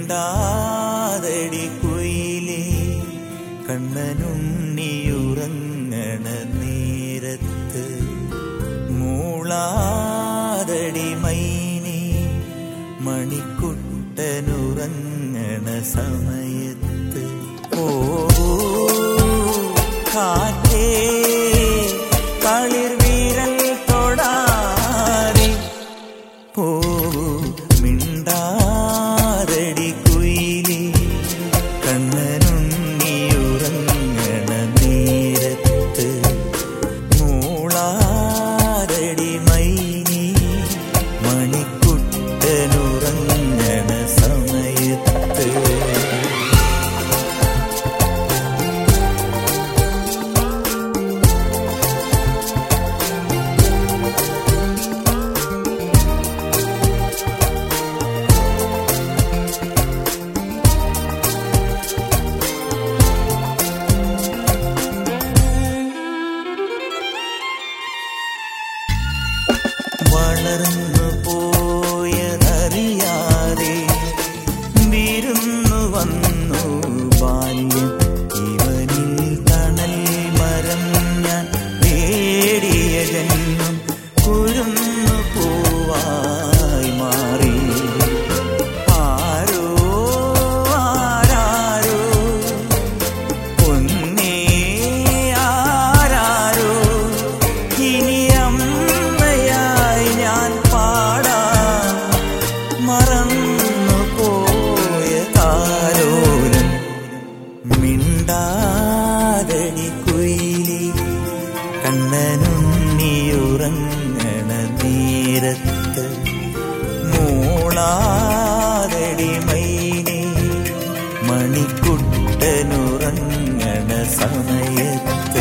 മിണ്ടാതടി കുയിലേ കണ്ണനുണ്ണിയുറങ്ങണ നേരത്ത് മൂളാതടി മൈനേ മണിക്കുട്ടനുറങ്ങണ സമയത്ത് ഓ കാറ്റേ കളിർ വീരൽ തൊടാതെ ഓ മിണ്ടാതടി കുയിലേ കണ്ണനുണ്ണിയുറങ്ങണ നേരത്ത് മൂളാതടി മൈനി മണിക്കുട്ടനുറങ്ങണ സമയത്ത് വളർന്നു പോയതറിയാതെ വിരുന്നു വന്നു ബാല്യം ഇവനിൽ തണൽ മരം ഞാൻ നേടിയ ജന്മം കുരുന്നു പൂവായി മാറി ആരോ ആരാരോ ഒന്നേ ആരാരോ ഇനി അമ്മയായി ഞാൻ പാടാം മറന്നു പോയ താരോരം മിണ്ടാതടി കുയിലി കണ്ണനുണ്ണിയുറങ്ങണ നേരത്ത് മൂളാതടി മൈനേ മണിക്കുട്ടനുറങ്ങണ സമയത്ത്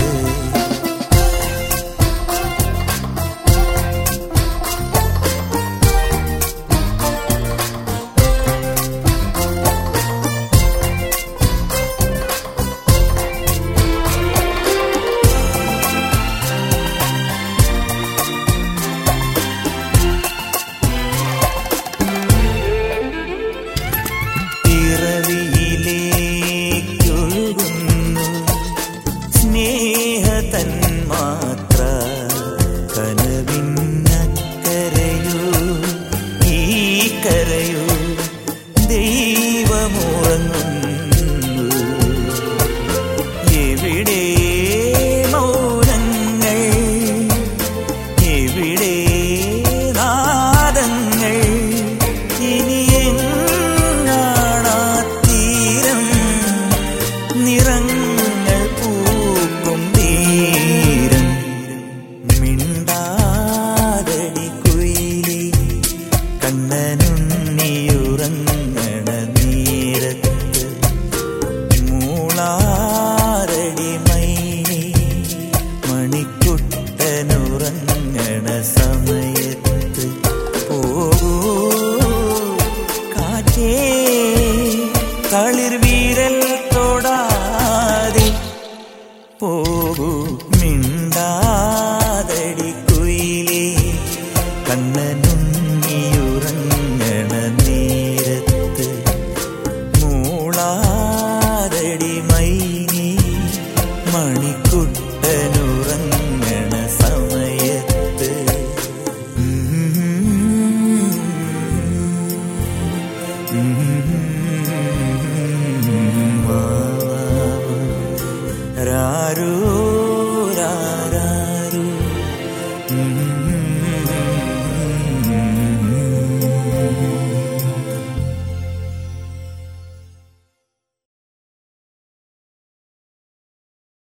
പിറവിയിലേക്കൊഴുകുന്നു സ്നേഹതന്മാത്ര കനവിന്നക്കരയോ ഈ കരയോ ദൈവമുറങ്ങുന്നു എവിടെ മൗനങ്ങൾ എവിടെ നാദങ്ങൾ ഇനി എങ്ങാണാ തീരം നിറങ്ങൾ പൂക്കും തീരം മിണ്ടാതടി കുയിലി കണ്ണനുണ്ണിയുറങ്ങണ നേരത്ത് മൂളാരടി മൈനി മണിക്കുട്ടനുറങ്ങണ സമയത്ത് പോകൂ കാറ്റേ കളിർ വീരൽ തൊടാതെ പോകൂ മിണ്ടാതടി കുയിലേ കണ്ണനും